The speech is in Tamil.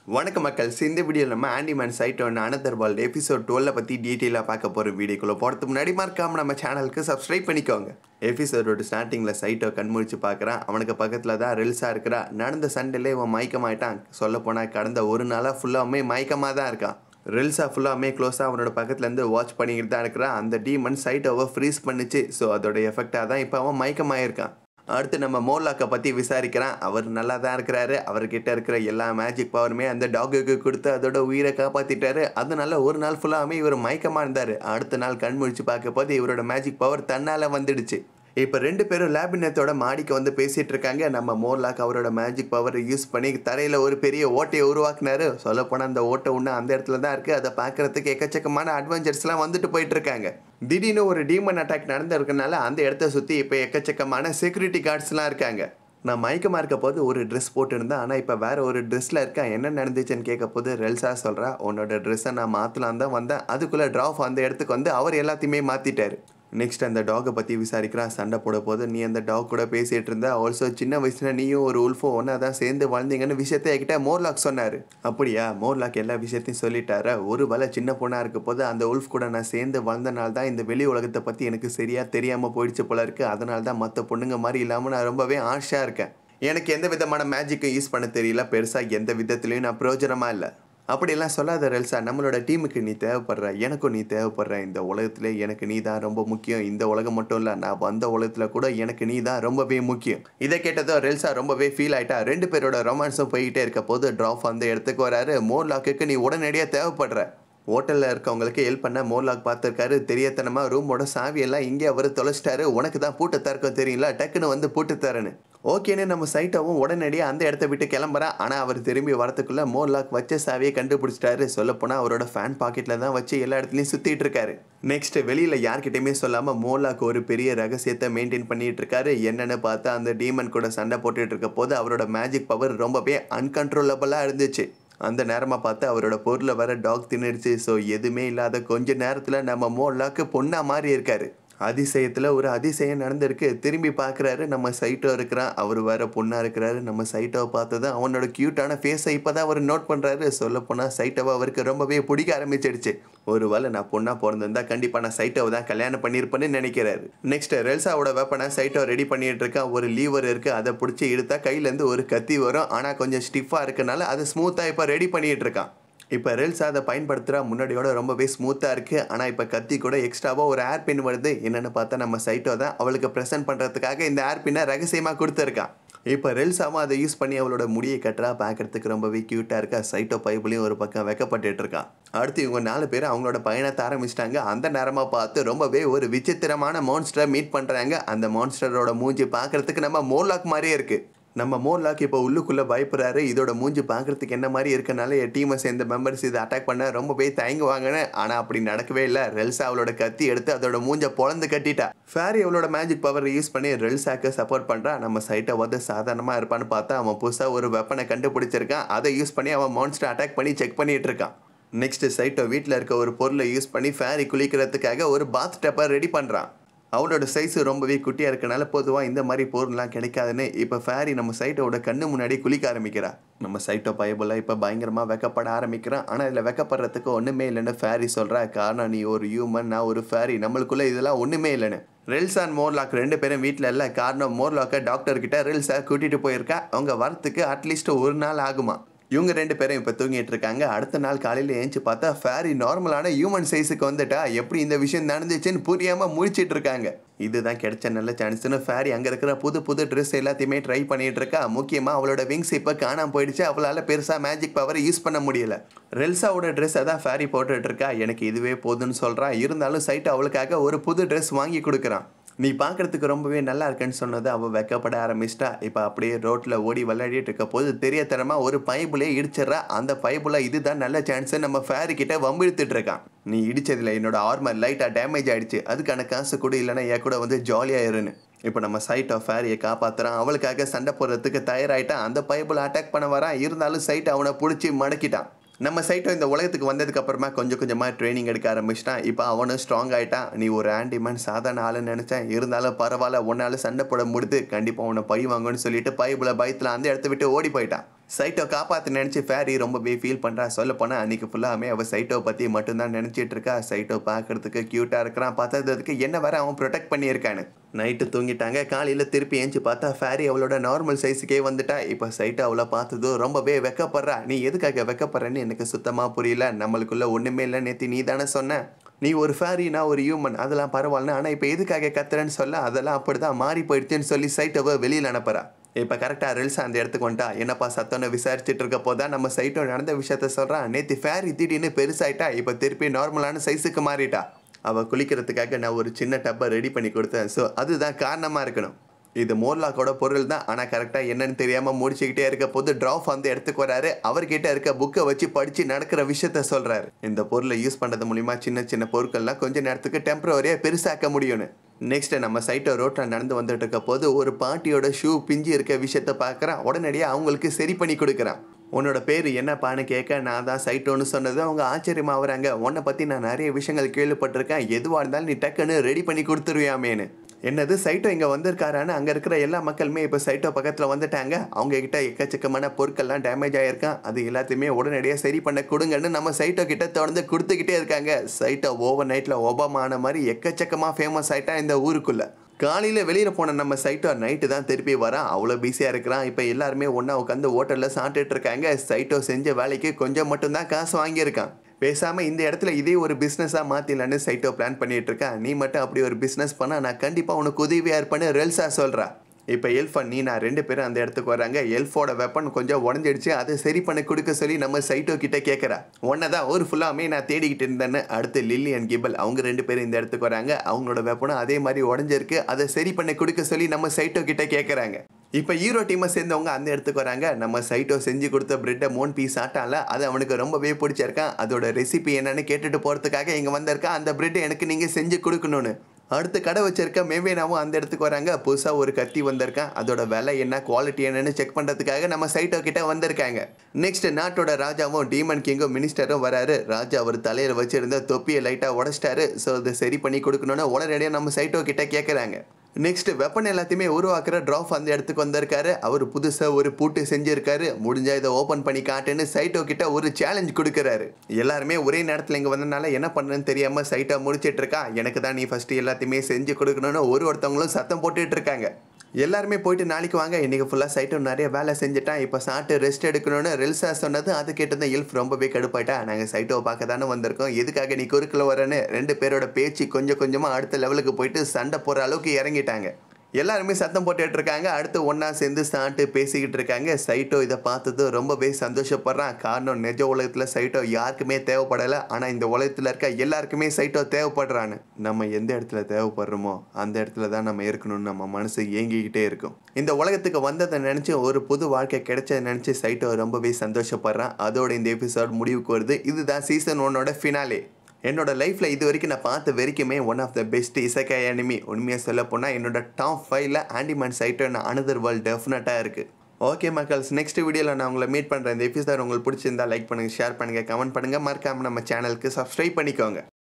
வணக்க மக்கள் இந்த வீடியோவில் நம்ம ஆண்டிமேன் சைட் ஒன்று அனதர் வேர்ல்டு எபிசோட் டுவெல்ல பற்றி டீட்டெயிலாக பார்க்க போகிற வீடியோக்குள்ளே போகிறதுக்கு முன்னாடி மறக்காம நம்ம சேனலுக்கு சப்ஸ்கிரைப் பண்ணிக்கோங்க எபிசோடோட ஸ்டார்டிங்கில் சைட்டோ கண்முழிச்சு பார்க்குறான் அவனுக்கு பக்கத்தில் தான் ரெல்ஸாக இருக்கிறா நடந்த சண்டையிலே இவன் மயக்கமாயிட்டான் சொல்லப்போனால் கடந்த ஒரு நாளாக ஃபுல்லாமே மயக்கமாக தான் இருக்கான் ரெல்ஸா ஃபுல்லாமே க்ளோஸாக அவனோட பக்கத்துலேருந்து வாட்ச் பண்ணிக்கிட்டு தான் இருக்கிறான் அந்த டீமன் சைட்டோவை ஃப்ரீஸ் பண்ணிச்சு ஸோ அதோட எஃபெக்டாக தான் இப்போ அவன் மயக்கமாயிருக்கான் அடுத்து நம்ம மோர்லாக்கை பற்றி விசாரிக்கிறான் அவர் நல்லா தான் இருக்கிறாரு அவர்கிட்ட இருக்கிற எல்லா மேஜிக் பவருமே அந்த டாகுக்கு கொடுத்து அதோட உயிரை காப்பாற்றிட்டாரு அதனால ஒரு நாள் ஃபுல்லாமே இவர் மயக்கமாக இருந்தார் அடுத்த நாள் கண் முழிச்சு பார்க்க போது இவரோட மேஜிக் பவர் தன்னால் வந்துடுச்சு இப்போ ரெண்டு பேரும் லேபினத்தோட மாடிக்கு வந்து பேசிட்டு இருக்காங்க நம்ம மோர்லாக் அவரோட மேஜிக் பவரை யூஸ் பண்ணி தரையில் ஒரு பெரிய ஓட்டையை உருவாக்குனாரு சொல்லப்போனால் அந்த ஓட்டை ஒன்று அந்த இடத்துல தான் இருக்குது அதை பார்க்கறதுக்கு எக்கச்சக்கமான அட்வென்ச்சர்ஸ்லாம் வந்துட்டு போயிட்டு இருக்காங்க திடீர்னு ஒரு டீமன் அட்டாக் நடந்திருக்கனால அந்த இடத்த சுற்றி இப்போ எக்கச்சக்கமான செக்யூரிட்டி கார்ட்ஸ்லாம் இருக்காங்க நான் மயக்கமாக இருக்க போது ஒரு ட்ரெஸ் போட்டுருந்தேன் ஆனால் இப்போ வேற ஒரு ட்ரெஸ்ஸில் இருக்கேன் என்ன நடந்துச்சுன்னு கேட்க போது ரெல்ஸா சொல்கிறா உன்னோட ட்ரெஸ்ஸை நான் மாற்றலாம் தான் வந்தேன் அதுக்குள்ளே ட்ராஃப் அந்த இடத்துக்கு வந்து அவர் எல்லாத்தையுமே மாற்றிட்டாரு நெக்ஸ்ட் அந்த டாகை பற்றி விசாரிக்கிறான் சண்டை போட போது நீ அந்த டாக் கூட பேசிகிட்டு இருந்த ஆல்சோ சின்ன வயசுல நீயும் ஒரு உல்ஃபோ ஒன்றா தான் சேர்ந்து வாழ்ந்தீங்கன்னு விஷயத்தை என்கிட்ட மோர்லாக் சொன்னார் அப்படியா மோர்லாக் எல்லா விஷயத்தையும் சொல்லிட்டார ஒரு வேளை சின்ன பொண்ணாக இருக்க போது அந்த உல்ஃப் கூட நான் சேர்ந்து வாழ்ந்தனால தான் இந்த வெளி உலகத்தை பற்றி எனக்கு சரியாக தெரியாமல் போயிடுச்சு போல இருக்கு அதனால தான் மற்ற பொண்ணுங்க மாதிரி இல்லாமல் நான் ரொம்பவே ஆஷாக இருக்கேன் எனக்கு எந்த விதமான மேஜிக்கும் யூஸ் பண்ண தெரியல பெருசாக எந்த விதத்துலையும் நான் பிரயோஜனமாக இல்லை அப்படியெல்லாம் சொல்லாத ரெல்சா நம்மளோட டீமுக்கு நீ தேவைப்படுற எனக்கும் நீ தேவைப்படுற இந்த உலகத்துல எனக்கு நீ தான் ரொம்ப முக்கியம் இந்த உலகம் மட்டும் இல்லை நான் வந்த உலகத்தில் கூட எனக்கு நீ தான் ரொம்பவே முக்கியம் இதை கேட்டதும் ரெல்சா ரொம்பவே ஃபீல் ஆயிட்டா ரெண்டு பேரோட ரொமான்ஸும் போய்கிட்டே இருக்க போது ட்ராப் அந்த இடத்துக்கு வராரு மோர் லாக்குக்கு நீ உடனடியாக தேவைப்படுற ஹோட்டலில் இருக்கவங்களுக்கு ஹெல்ப் பண்ண மோர்லாக் பார்த்துருக்காரு தெரியத்தனமாக ரூமோட சாவியெல்லாம் இங்கே அவர் தொலைச்சிட்டாரு உனக்கு தான் பூட்டு திறக்கும் தெரியல டக்குன்னு வந்து பூட்டு தரேன்னு ஓகேன்னு நம்ம சைட்டாவும் உடனடியாக அந்த இடத்த விட்டு கிளம்புறான் ஆனால் அவர் திரும்பி வரத்துக்குள்ளே மோர்லாக் வச்ச சாவியை கண்டுபிடிச்சிட்டாரு சொல்லப்போனால் அவரோட ஃபேன் பாக்கெட்டில் தான் வச்சு எல்லா இடத்துலையும் சுற்றிட்டு இருக்காரு நெக்ஸ்ட் வெளியில் யார்கிட்டயுமே சொல்லாமல் மோர்லாக் ஒரு பெரிய ரகசியத்தை மெயின்டைன் பண்ணிட்டு இருக்காரு என்னன்னு பார்த்தா அந்த டீமன் கூட சண்டை போட்டுட்டு இருக்க போது அவரோட மேஜிக் பவர் ரொம்பவே அன்கண்ட்ரோலபிளாக இருந்துச்சு அந்த நேரமாக பார்த்து அவரோட பொருளை வர டாக் தின்னுடுச்சு ஸோ எதுவுமே இல்லாத கொஞ்ச நேரத்தில் நம்ம மோல்லாக்கு பொண்ணா மாறி இருக்காரு அதிசயத்தில் ஒரு அதிசயம் நடந்திருக்கு திரும்பி பார்க்குறாரு நம்ம சைட்டோ இருக்கிறான் அவர் வேற பொண்ணாக இருக்கிறாரு நம்ம சைட்டோவை பார்த்ததும் அவனோட க்யூட்டான ஃபேஸை இப்போ தான் அவர் நோட் பண்ணுறாரு சொல்லப்போனால் சைட்டோவை அவருக்கு ரொம்பவே பிடிக்க ஆரம்பிச்சிடுச்சு ஒரு வேளை நான் பொண்ணாக பிறந்திருந்தா கண்டிப்பாக நான் சைட்டோவை தான் கல்யாணம் பண்ணியிருப்பேன்னு நினைக்கிறாரு நெக்ஸ்ட் ரெல்சாவோட வெப்பனை சைட்டோ ரெடி பண்ணிட்டு இருக்கான் ஒரு லீவர் இருக்குது அதை பிடிச்சி இழுத்தா கையிலேருந்து ஒரு கத்தி வரும் ஆனால் கொஞ்சம் ஸ்டிஃபாக இருக்கனால அதை ஸ்மூத்தாக இப்போ ரெடி பண்ணிட்டு இருக்கான் இப்போ ரெல்ஸ் அதை பயன்படுத்துகிறா முன்னாடியோட ரொம்பவே ஸ்மூத்தாக இருக்குது ஆனால் இப்போ கத்தி கூட எக்ஸ்ட்ராவாக ஒரு ஏர் பின் வருது என்னென்னு பார்த்தா நம்ம சைட்டோ தான் அவளுக்கு ப்ரெசென்ட் பண்ணுறதுக்காக இந்த ஏர் பின்னை ரகசியமாக கொடுத்துருக்கான் இப்போ ரெல்ஸாவும் அதை யூஸ் பண்ணி அவளோட முடியை கட்டுறா பார்க்கறதுக்கு ரொம்பவே க்யூட்டாக இருக்கா சைட்டோ பைப்புலையும் ஒரு பக்கம் வைக்கப்பட்டுட்டு இருக்கான் அடுத்து இவங்க நாலு பேர் அவங்களோட பயணத்தை ஆரம்பிச்சிட்டாங்க அந்த நேரமாக பார்த்து ரொம்பவே ஒரு விசித்திரமான மான்ஸ்டரை மீட் பண்ணுறாங்க அந்த மான்ஸ்டரோட மூஞ்சி பார்க்கறதுக்கு நம்ம மோர்லாக் மாதிரியே இருக்குது நம்ம மோர்லாக் இப்போ உள்ளுக்குள்ளே பயப்படுறாரு இதோட மூஞ்சி பார்க்குறதுக்கு என்ன மாதிரி இருக்கனால என் டீமை சேர்ந்த மெம்பர்ஸ் இதை அட்டாக் பண்ண ரொம்பவே தயங்குவாங்கன்னு ஆனால் அப்படி நடக்கவே இல்லை ரெல்சா அவளோட கத்தி எடுத்து அதோட மூஞ்சை பொழந்து கட்டிட்டா ஃபேரி அவளோட மேஜிக் பவரை யூஸ் பண்ணி ரெல்சாக்கு சப்போர்ட் பண்ணுறா நம்ம சைட்டை வந்து சாதாரணமாக இருப்பான்னு பார்த்தா அவன் புதுசாக ஒரு வெப்பனை கண்டுபிடிச்சிருக்கான் அதை யூஸ் பண்ணி அவன் மான்ஸ்டர் அட்டாக் பண்ணி செக் பண்ணிட்டு இருக்கான் நெக்ஸ்ட் சைட்டோ வீட்டில் இருக்க ஒரு பொருளை யூஸ் பண்ணி ஃபேரி குளிக்கிறதுக்காக ஒரு பாத் டப்பை ரெடி பண்ணுறான் அவனோட சைஸ் ரொம்பவே குட்டியாக இருக்கனால பொதுவாக இந்த மாதிரி பொருள்லாம் கிடைக்காதுன்னு இப்போ ஃபேரி நம்ம சைட்டோட கண்ணு முன்னாடி குளிக்க ஆரம்பிக்கிறா நம்ம சைட்டோ பயபுல இப்போ பயங்கரமாக வெக்கப்பட ஆரம்பிக்கிறான் ஆனால் இதில் வெக்கப்படுறதுக்கு ஒன்றுமே இல்லைன்னு ஃபேரி சொல்கிறா காரணம் நீ ஒரு ஹியூமன் நான் ஒரு ஃபேரி நம்மளுக்குள்ளே இதெல்லாம் ஒன்றுமே இல்லைன்னு ரெல்ஸ் அண்ட் மோர்லாக் ரெண்டு பேரும் வீட்டில் இல்லை காரணம் மோர்லாக்கை டாக்டர் கிட்ட ரெல்ஸை கூட்டிகிட்டு போயிருக்கா அவங்க வரத்துக்கு அட்லீஸ்ட் ஒரு நாள் ஆகுமா இவங்க ரெண்டு பேரும் இப்போ தூங்கிட்டு இருக்காங்க அடுத்த நாள் காலையில் ஏஞ்சி பார்த்தா ஃபேரி நார்மலான ஹியூமன் சைஸுக்கு வந்துட்டா எப்படி இந்த விஷயம் நடந்துச்சுன்னு புரியாமல் முழிச்சிட்டு இருக்காங்க இதுதான் கிடைச்ச நல்ல சான்ஸ்னு ஃபேரி அங்கே இருக்கிற புது புது ட்ரெஸ் எல்லாத்தையுமே ட்ரை பண்ணிட்டு இருக்கா முக்கியமாக அவளோட விங்ஸ் இப்போ காணாமல் போயிடுச்சு அவளால் பெருசாக மேஜிக் பவரை யூஸ் பண்ண முடியல ரெல்ஸாவோட ட்ரெஸ்ஸை தான் ஃபேரி போட்டுட்டு இருக்கா எனக்கு இதுவே போதுன்னு சொல்கிறா இருந்தாலும் சைட்டு அவளுக்காக ஒரு புது ட்ரெஸ் வாங்கி கொடுக்குறான் நீ பார்க்கறதுக்கு ரொம்பவே நல்லா இருக்குன்னு சொன்னது அவள் வெக்கப்பட ஆரம்பிச்சிட்டா இப்போ அப்படியே ரோட்டில் ஓடி விளையாடிட்டு இருக்க போது தெரியத்தனமாக ஒரு பைப்புலே இடிச்சிட்றா அந்த பைப்புல இதுதான் நல்ல சான்ஸு நம்ம ஃபேரி கிட்ட வம்பிழுத்துட்டு இருக்கான் நீ இடிச்சதில் என்னோட ஆர்மர் லைட்டாக டேமேஜ் ஆயிடுச்சு அதுக்கான காசு கூட இல்லைன்னா என் கூட வந்து ஜாலியாக இருன்னு இப்போ நம்ம சைட் ஆஃப் ஃபேரியை காப்பாற்றுறான் அவளுக்காக சண்டை போடுறதுக்கு தயாராகிட்டான் அந்த பைப்பில் அட்டாக் பண்ண வரான் இருந்தாலும் சைட் அவனை பிடிச்சி மடக்கிட்டான் நம்ம சைட்டோ இந்த உலகத்துக்கு வந்ததுக்கு அப்புறமா கொஞ்சம் கொஞ்சமாக ட்ரைனிங் எடுக்க ஆரம்பிச்சிட்டான் இப்போ அவனும் ஸ்ட்ராங் ஆகிட்டான் நீ ஒரு ஆண்டிமேன் சாதாரண ஆளுன்னு நினச்சேன் இருந்தாலும் பரவாயில்ல உன்னால் சண்டை போட முடியுது கண்டிப்பாக உன்னை பழி வாங்கன்னு சொல்லிட்டு பைபிள பயத்தில் அந்த இடத்த விட்டு ஓடி போயிட்டான் சைட்டோ காப்பாற்ற நினச்சி ஃபேரி ரொம்பவே ஃபீல் பண்ணுறா சொல்ல போனால் அன்றைக்கி ஃபுல்லாமே அவள் சைட்டோ பற்றி மட்டும்தான் நினச்சிட்டு இருக்கா சைட்டோ பார்க்கறதுக்கு க்யூட்டாக இருக்கிறான் பார்த்ததுக்கு என்ன வேற அவன் ப்ரொடெக்ட் பண்ணியிருக்கான்னு நைட்டு தூங்கிட்டாங்க காலையில் திருப்பி ஏஞ்சி பார்த்தா ஃபேரி அவளோட நார்மல் சைஸுக்கே வந்துட்டா இப்போ சைட்டோ அவளை பார்த்ததும் ரொம்பவே வெக்கப்படுறா நீ எதுக்காக வெக்கப்படுறேன்னு எனக்கு சுத்தமாக புரியல நம்மளுக்குள்ள ஒன்றுமே இல்லை நேற்று நீ தானே சொன்ன நீ ஒரு ஃபேரி நான் ஒரு ஹியூமன் அதெல்லாம் பரவாயில்ல ஆனால் இப்போ எதுக்காக கத்துறேன்னு சொல்ல அதெல்லாம் அப்படி தான் மாறி போயிடுச்சுன்னு சொல்லி சைட்டோவை வெளியில் அனுப்புறா இப்போ கரெக்டாக ரில்ஸ் அந்த இடத்துக்கு வந்துட்டா என்னப்பா சத்தம்னு விசாரிச்சுட்டு இருக்க போதான் நம்ம சைட்டோ நடந்த விஷயத்த சொல்கிறான் நேற்று ஃபேரி திடீர்னு பெருசாயிட்டா இப்போ திருப்பி நார்மலான சைஸுக்கு மாறிட்டா அவள் குளிக்கிறதுக்காக நான் ஒரு சின்ன டப்பை ரெடி பண்ணி கொடுத்தேன் ஸோ அதுதான் காரணமாக இருக்கணும் இது மோர்லாக்கோட பொருள் தான் ஆனால் கரெக்டாக என்னன்னு தெரியாமல் முடிச்சுக்கிட்டே இருக்க போது ட்ராஃப் அந்த இடத்துக்கு வராரு அவர்கிட்ட இருக்க புக்கை வச்சு படித்து நடக்கிற விஷயத்த சொல்கிறாரு இந்த பொருளை யூஸ் பண்ணுறது மூலிமா சின்ன சின்ன பொருட்கள்லாம் கொஞ்ச நேரத்துக்கு டெம்பரவரியாக பெருசாக்க முடியும்னு நெக்ஸ்ட் நம்ம சைட்டை ரோட்டில் நடந்து வந்துட்டு இருக்க போது ஒரு பாட்டியோட ஷூ பிஞ்சு இருக்க விஷயத்த பார்க்குறான் உடனடியாக அவங்களுக்கு சரி பண்ணி கொடுக்குறான் உன்னோட பேர் என்னப்பான்னு கேட்க நான் தான் சைட்டோன்னு சொன்னது அவங்க ஆச்சரியமாகறாங்க உன்னை பற்றி நான் நிறைய விஷயங்கள் கேள்விப்பட்டிருக்கேன் எதுவாக இருந்தாலும் நீ டக்குன்னு ரெடி பண்ணி கொடுத்துருவியாமேன்னு என்னது சைட்டோ இங்கே வந்திருக்காரான்னு அங்கே இருக்கிற எல்லா மக்களுமே இப்போ சைட்டோ பக்கத்தில் வந்துட்டாங்க அவங்க கிட்ட எக்கச்சக்கமான பொருட்கள்லாம் டேமேஜ் ஆகிருக்கான் அது எல்லாத்தையுமே உடனடியாக சரி பண்ண கொடுங்கன்னு நம்ம சைட்டோ கிட்ட தொடர்ந்து கொடுத்துக்கிட்டே இருக்காங்க சைட்டோ ஓவர் நைட்டில் ஒபாமா ஆன மாதிரி எக்கச்சக்கமாக ஃபேமஸ் ஆயிட்டா இந்த ஊருக்குள்ளே காலையில் வெளியில் போன நம்ம சைட்டோ நைட்டு தான் திருப்பி வரான் அவ்வளோ பிஸியாக இருக்கிறான் இப்போ எல்லாருமே ஒன்றா உட்காந்து ஹோட்டலில் சாப்பிட்டுட்டு இருக்காங்க சைட்டோ செஞ்ச வேலைக்கு கொஞ்சம் மட்டும்தான் காசு வாங்கியிருக்கான் பேசாமல் இந்த இடத்துல இதே ஒரு பிஸ்னஸாக மாற்றிடலான்னு சைட்டோ பிளான் பண்ணிட்டு இருக்கேன் நீ மட்டும் அப்படி ஒரு பிஸ்னஸ் பண்ணால் நான் கண்டிப்பாக உனக்கு உதவியாக இருப்பேன்னு ரெல்ஸா சொல்கிறா இப்போ எல்ஃப் நீ நான் ரெண்டு பேரும் அந்த இடத்துக்கு வராங்க எல்ஃபோட வெப்பன் கொஞ்சம் உடஞ்சிடுச்சு அதை சரி பண்ணி கொடுக்க சொல்லி நம்ம சைட்டோ கிட்ட கேட்குறா உன்னை தான் ஒரு ஃபுல்லாமே நான் தேடிக்கிட்டு இருந்தேன்னு அடுத்து லில்லி அண்ட் கிபல் அவங்க ரெண்டு பேரும் இந்த இடத்துக்கு வராங்க அவங்களோட வெப்பனும் அதே மாதிரி உடஞ்சிருக்கு அதை சரி பண்ணி கொடுக்க சொல்லி நம்ம சைட்டோ கிட்ட கேட்குறாங்க இப்போ ஹீரோ டீமை சேர்ந்தவங்க அந்த இடத்துக்கு வராங்க நம்ம சைட்டோ செஞ்சு கொடுத்த பிரெட்டை மோன் பீஸ் ஆட்டால அது அவனுக்கு ரொம்பவே பிடிச்சிருக்கான் அதோட ரெசிபி என்னன்னு கேட்டுட்டு போகிறதுக்காக இங்கே வந்திருக்கான் அந்த பிரெட்டை எனக்கு நீங்கள் செஞ்சு கொடுக்கணும்னு அடுத்து கடை வச்சிருக்க மேவேனாவும் அந்த இடத்துக்கு வராங்க புதுசாக ஒரு கத்தி வந்திருக்கான் அதோட விலை என்ன குவாலிட்டி என்னன்னு செக் பண்ணுறதுக்காக நம்ம சைட்டோ கிட்ட வந்திருக்காங்க நெக்ஸ்ட் நாட்டோட ராஜாவும் டீமன் கிங்கும் மினிஸ்டரும் வராரு ராஜா அவர் தலையில் வச்சிருந்த தொப்பியை லைட்டாக உடச்சிட்டாரு ஸோ அதை சரி பண்ணி கொடுக்கணும்னு உடனடியாக நம்ம சைட்டோ கிட்ட கேட்குறாங்க நெக்ஸ்ட் வெப்பன் எல்லாத்தையுமே உருவாக்குற ட்ராஃப் அந்த இடத்துக்கு வந்திருக்காரு அவர் புதுசாக ஒரு பூட்டு செஞ்சிருக்காரு முடிஞ்சா இதை ஓப்பன் பண்ணி காட்டுன்னு சைட்டோ கிட்ட ஒரு சேலஞ்ச் கொடுக்குறாரு எல்லாருமே ஒரே நேரத்தில் இங்கே வந்தனால என்ன பண்ணுன்னு தெரியாமல் சைட்டோ முடிச்சிட்டு இருக்கா எனக்கு தான் நீ ஃபஸ்ட்டு எல்லாத்தையுமே செஞ்சு கொடுக்கணும்னு ஒரு ஒருத்தவங்களும் சத்தம் போட்டுட்டு இருக்காங்க எல்லாருமே போயிட்டு நாளைக்கு வாங்க இன்றைக்கி ஃபுல்லாக சைட்டோ நிறைய வேலை செஞ்சுட்டான் இப்போ சாப்பிட்டு ரெஸ்ட் எடுக்கணும்னு ரெல்ஸா சொன்னது அது கேட்டது எல்ஃப் ரொம்பவே கடுப்பாயிட்டா நாங்கள் சைட்டோவை பார்க்க தானே வந்திருக்கோம் எதுக்காக நீ குறுக்கில் வரேன்னு ரெண்டு பேரோட பேச்சு கொஞ்சம் கொஞ்சமாக அடுத்த லெவலுக்கு போயிட்டு சண்டை போகிற அளவுக்கு இறங்கிட்டாங்க எல்லாருமே சத்தம் போட்டுட்டு இருக்காங்க அடுத்து ஒன்றா சேர்ந்து சாப்பிட்டு பேசிக்கிட்டு இருக்காங்க சைட்டோ இதை பார்த்தது ரொம்பவே சந்தோஷப்படுறான் காரணம் நிஜ உலகத்தில் சைட்டோ யாருக்குமே தேவைப்படலை ஆனால் இந்த உலகத்தில் இருக்க எல்லாருக்குமே சைட்டோ தேவைப்படுறான்னு நம்ம எந்த இடத்துல தேவைப்படுறோமோ அந்த இடத்துல தான் நம்ம இருக்கணும்னு நம்ம மனசு ஏங்கிக்கிட்டே இருக்கும் இந்த உலகத்துக்கு வந்ததை நினச்சி ஒரு புது வாழ்க்கை கிடைச்சதை நினச்சி சைட்டோ ரொம்பவே சந்தோஷப்படுறான் அதோட இந்த எபிசோட் முடிவுக்கு வருது இதுதான் சீசன் ஒன்னோட ஃபினாலே என்னோட லைஃப்பில் இது வரைக்கும் நான் பார்த்த வரைக்குமே ஒன் ஆஃப் த பெஸ்ட் இசக்கை அனிமி உண்மையாக சொல்ல போனால் என்னோட டாப் ஃபைவ்ல ஆண்டிமேன் சைட்டோ அனதர் வேர்ல்ட் டெஃபினட்டாக இருக்குது ஓகே மக்கள்ஸ் நெக்ஸ்ட் வீடியோவில் நான் உங்களை மீட் பண்ணுறேன் இந்த எபிசோட் உங்களுக்கு பிடிச்சிருந்தா லைக் பண்ணுங்கள் ஷேர் பண்ணுங்கள் கமெண்ட் பண்ணுங்கள் மறக்காமல் நம்ம சேனலுக்கு சப்ஸ்கிரைப் பண்ணிக்கோங்க